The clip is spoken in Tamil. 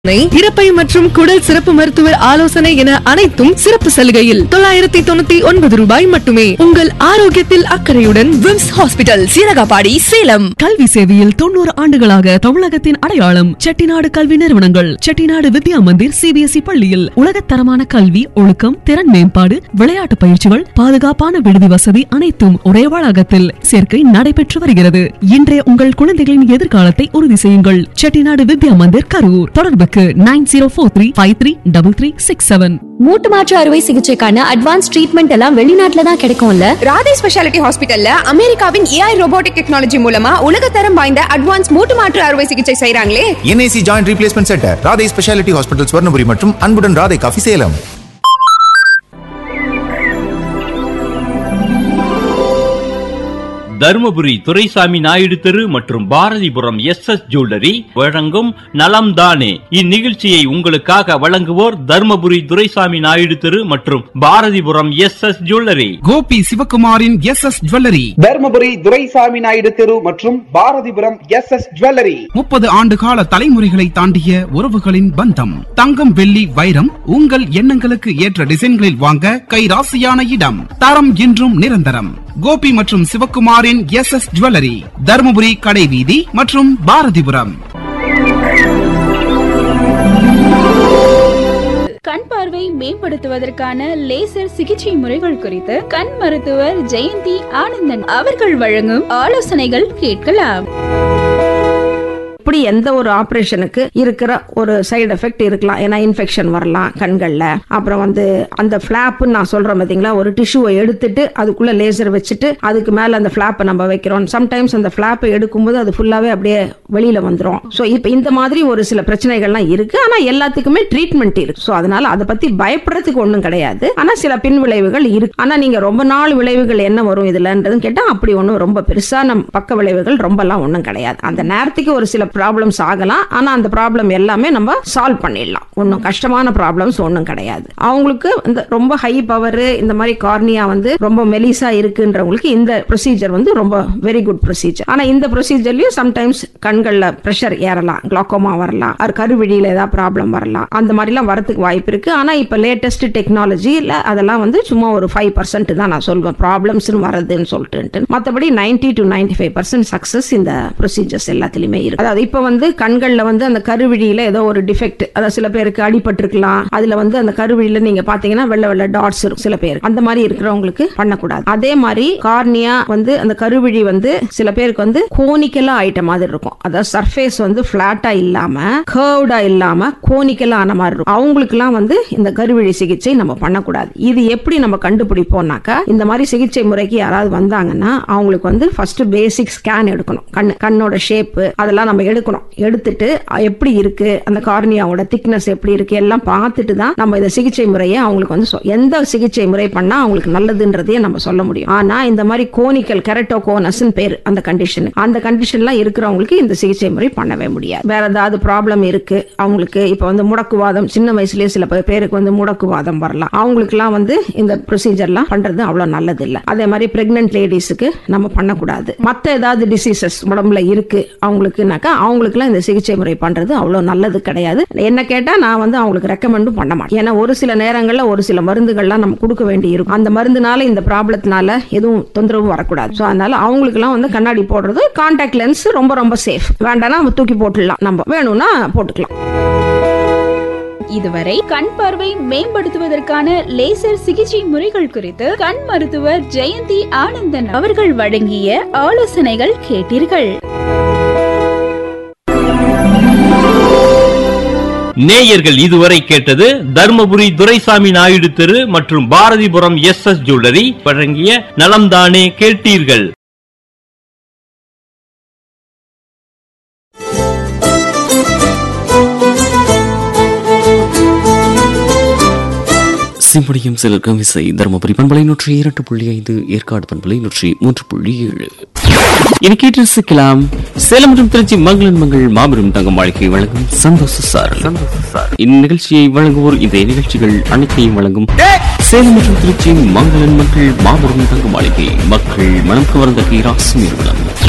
இறப்பை மற்றும் குடல் சிறப்பு மருத்துவர் ஆலோசனை என அனைத்தும் சிறப்பு சலுகையில் தொள்ளாயிரத்தி தொண்ணூத்தி ஒன்பது ரூபாய் மட்டுமே உங்கள் ஆரோக்கியத்தில் அக்கறையுடன் விம்ஸ் ஹாஸ்பிட்டல் சீரகாபாடி சேலம் கல்வி சேவையில் தொண்ணூறு ஆண்டுகளாக தமிழகத்தின் அடையாளம் செட்டிநாடு கல்வி நிறுவனங்கள் செட்டிநாடு வித்யா மந்திர் சிபிஎஸ்இ பள்ளியில் உலகத்தரமான கல்வி ஒழுக்கம் திறன் மேம்பாடு விளையாட்டு பயிற்சிகள் பாதுகாப்பான விடுதி வசதி அனைத்தும் ஒரே வளாகத்தில் சேர்க்கை நடைபெற்று வருகிறது இன்றைய உங்கள் குழந்தைகளின் எதிர்காலத்தை உறுதி செய்யுங்கள் செட்டிநாடு வித்யா மந்திர் கரூர் தொடர்புக்கு nine zero four three five three double three six seven மூட்டு மாற்று அறுவை சிகிச்சைக்கான அட்வான்ஸ் ட்ரீட்மெண்ட் எல்லாம் வெளிநாட்டுல தான் கிடைக்கும்ல ராதே ஸ்பெஷாலிட்டி ஹாஸ்பிட்டல்ல அமெரிக்காவின் ஏஐ ரோபோட்டிக் டெக்னாலஜி மூலமா உலகத்தரம் வாய்ந்த அட்வான்ஸ் மூட்டு மாற்று அறுவை சிகிச்சை செய்றாங்களே NIC joint replacement centre Radhai speciality hospital Swarnapuri மற்றும் அன்புடன் ராதை காஃபி சேலம் தருமபுரி துரைசாமி நாயுடு தெரு மற்றும் பாரதிபுரம் எஸ் எஸ் ஜுவல்லரி வழங்கும் நலம் தானே இந்நிகழ்ச்சியை உங்களுக்காக வழங்குவோர் தருமபுரி துரைசாமி நாயுடு தெரு மற்றும் Bharathipuram S S jewellery Gopi சிவகுமாரின் S S jewellery Dharmapuri Duraisamy Naidu தெரு மற்றும் பாரதிபுரம் எஸ் எஸ் ஜுவல்லரி முப்பது ஆண்டு கால தலைமுறைகளை தாண்டிய உறவுகளின் பந்தம் தங்கம் வெள்ளி வைரம் உங்கள் எண்ணங்களுக்கு ஏற்ற டிசைன்களில் வாங்க கைராசியான இடம் தரம் என்றும் நிரந்தரம் கோபி மற்றும் சிவகுமாரின் எஸ் எஸ் ஜுவல்லரி தர்மபுரி கடைவீதி மற்றும் பாரதிபுரம் கண் பார்வை மேம்படுத்துவதற்கான லேசர் சிகிச்சை முறைகள் குறித்து கண் மருத்துவர் ஜெயந்தி ஆனந்தன் அவர்கள் வழங்கும் ஆலோசனைகள் கேட்கலாம் இப்படி எந்த ஒரு ஆபரேஷனுக்கு இருக்கிற ஒரு சைடு எஃபெக்ட் இருக்கலாம் ஏன்னா இன்ஃபெக்ஷன் வரலாம் கண்கள்ல அப்புறம் வந்து அந்த ஃபிளாப்னு நான் சொல்றேன் பாத்தீங்களா ஒரு டிஷ்யூவை எடுத்துட்டு அதுக்குள்ள லேசர் வச்சுட்டு அதுக்கு மேல அந்த ஃபிளாப்பை நம்ம வைக்கிறோம் சம்டைம்ஸ் அந்த ஃபிளாப்பை எடுக்கும்போது அது ஃபுல்லாவே அப்படியே வெளியில வந்துரும் ஸோ இப்போ இந்த மாதிரி ஒரு சில பிரச்சனைகள்லாம் இருக்கு ஆனா எல்லாத்துக்குமே ட்ரீட்மெண்ட் இருக்கு ஸோ அதனால அதை பத்தி பயப்படுறதுக்கு ஒன்றும் கிடையாது ஆனா சில பின் விளைவுகள் இருக்கு ஆனா நீங்க ரொம்ப நாள் விளைவுகள் என்ன வரும் இதுலன்றதுன்னு கேட்டா அப்படி ஒன்றும் ரொம்ப பெருசான பக்க விளைவுகள் ரொம்பலாம் ஒன்றும் கிடையாது அந்த நேரத்துக்கு ஒரு சில ப்ராப்ளம்ஸ் ஆகலாம் ஆனா அந்த ப்ராப்ளம் எல்லாமே நம்ம சால்வ் பண்ணிடலாம் ஒன்றும் கஷ்டமான ப்ராப்ளம்ஸ் ஒன்றும் கிடையாது அவங்களுக்கு இந்த ரொம்ப ஹை பவர் இந்த மாதிரி கார்னியா வந்து ரொம்ப மெலிசா இருக்குன்றவங்களுக்கு இந்த ப்ரொசீஜர் வந்து ரொம்ப வெரி குட் ப்ரொசீஜர் ஆனா இந்த ப்ரொசீஜர்லயும் சம்டைம்ஸ் கண்கள்ல ப்ரெஷர் ஏறலாம் கிளாக்கோமா வரலாம் அது கருவிழியில ஏதாவது ப்ராப்ளம் வரலாம் அந்த மாதிரிலாம் வரதுக்கு வாய்ப்பு இருக்கு ஆனா இப்ப லேட்டஸ்ட் டெக்னாலஜியில் அதெல்லாம் வந்து சும்மா ஒரு ஃபைவ் பர்சன்ட் தான் நான் சொல்வேன் ப்ராப்ளம்ஸ்னு வரதுன்னு சொல்லிட்டு மற்றபடி ninety to ninety five percent success இந்த ப்ரொசீஜர்ஸ் எல்லாத்துலயுமே இருக்கு அதாவது இப்போ வந்து கண்கள்ல வந்து அந்த கருவிழியில ஏதோ ஒரு டிஃபெக்ட் அதாவது சில பேருக்கு அடிபட்டிருக்கலாம் அதுல வந்து அந்த கருவிழியில நீங்க பாத்தீங்கன்னா வெள்ளை வெள்ளை டாட்ஸ் இருக்கும் சில பேருக்கு அந்த மாதிரி இருக்கிறவங்களுக்கு பண்ணக்கூடாது அதே மாதிரி கார்னியா வந்து அந்த கருவிழி வந்து சில பேருக்கு வந்து கோனிக்கலா ஆயிட்ட மாதிரி இருக்கும் அதாவது சர்ஃபேஸ் வந்து பிளாட்டா இல்லாம கர்வ்டா இல்லாம கோனிக்கலா ஆன மாதிரி இருக்கும் அவங்களுக்குலாம் வந்து இந்த கருவிழி சிகிச்சை நம்ம பண்ணக்கூடாது இது எப்படி நம்ம கண்டுபிடிப்போம்னாக்கா இந்த மாதிரி சிகிச்சை முறைக்கு யாராவது வந்தாங்கன்னா அவங்களுக்கு வந்து ஃபர்ஸ்ட் பேசிக் ஸ்கேன் எடுக்கணும் கண் கண்ணோட ஷேப்பு அதெல்லாம் நம்ம எடுக்கணும் எடுத்துட்டு அஹ், எப்படி இருக்கு அந்த கார்னியாவோட திக்னஸ் எப்படி இருக்கு எல்லாம் பார்த்துட்டு தான் நம்ம இந்த சிகிச்சை முறையை அவங்களுக்கு வந்து சொ- எந்த சிகிச்சை முறை பண்ணா அவங்களுக்கு நல்லதுன்றதையே நம்ம சொல்ல முடியும் ஆனா இந்த மாதிரி கோனிக்கல் கெரட்டோகோனஸ் பேர் அந்த கண்டிஷன் அந்த கண்டிஷன்லாம் இருக்கிறவங்களுக்கு இந்த சிகிச்சை முறை பண்ணவே முடியாது வேற ஏதாவது ப்ராப்ளம் இருக்கு அவங்களுக்கு இப்ப வந்து முடக்குவாதம் சின்ன வயசுலயே சில பே- பேருக்கு வந்து முடக்குவாதம் வரலாம் அவங்களுக்குலாம் வந்து இந்த ப்ரொசீஜர்லாம் பண்றது அவ்வளவு நல்லது இல்ல அதே மாதிரி பிரெக்னென்ட் லேடிஸுக்கு நம்ம பண்ணக்கூடாது மத்த ஏதாவது டிசீசஸ் உடம்புல இருக்கு அவங்களுக்குனாக்கா அவங்களுக்குலாம் இந்த சிகிச்சை முறை பண்றது அவ்வளவு நல்லது கிடையாது என்ன கேட்டா நான் வந்து அவங்களுக்கு ரெக்கமெண்டும் பண்ண மாட்டேன் ஏன்னா ஒரு சில நேரங்கள்ல ஒரு சில மருந்துகள்லாம் நம்ம கொடுக்க வேண்டி இருக்கும் அந்த மருந்துனால இந்த ப்ராப்ளத்தினால எதுவும் தொந்தரவு வரக்கூடாது ஸோ அதனால அவங்களுக்குலாம் வந்து கண்ணாடி போடுறது கான்டாக்ட் லென்ஸ் ரொம்ப ரொம்ப சேஃப் வேண்டாம்னா நம்ம தூக்கி போட்டுடலாம் நம்ம வேணும்னா போட்டுக்கலாம் இதுவரை கண் பார்வை மேம்படுத்துவதற்கான லேசர் சிகிச்சை முறைகள் குறித்து கண் மருத்துவர் ஜெயந்தி ஆனந்தன் அவர்கள் வழங்கிய ஆலோசனைகள் கேட்டீர்கள் நேயர்கள் இதுவரை கேட்டது தருமபுரி துரைசாமி நாயுடு தெரு மற்றும் பாரதிபுரம் எஸ் எஸ் ஜுவல்லரி வழங்கிய நலம் தானே கேட்டீர்கள் சிம்படியும் சிலர் இசை தருமபுரி பண்பலை நூற்றி இரண்டு புள்ளி ஐந்து ஏற்காடு பண்பலை நூற்றி மூன்று புள்ளி ஏழு இனி கேட்டு ரசிக்கலாம் சேலம் மற்றும் திருச்சி மங்களன் மங்கள் மாபெரும் தங்கம் வாழ்க்கை வழங்கும் சந்தோஷ சார் இந்நிகழ்ச்சியை வழங்குவோர் இந்த நிகழ்ச்சிகள் அனைத்தையும் வழங்கும் சேலம் மற்றும் திருச்சி மங்களன் மங்கள் மாபெரும் தங்கம் வாழ்க்கை மக்கள் மனம் கவர்ந்த கீராசி நிறுவனம்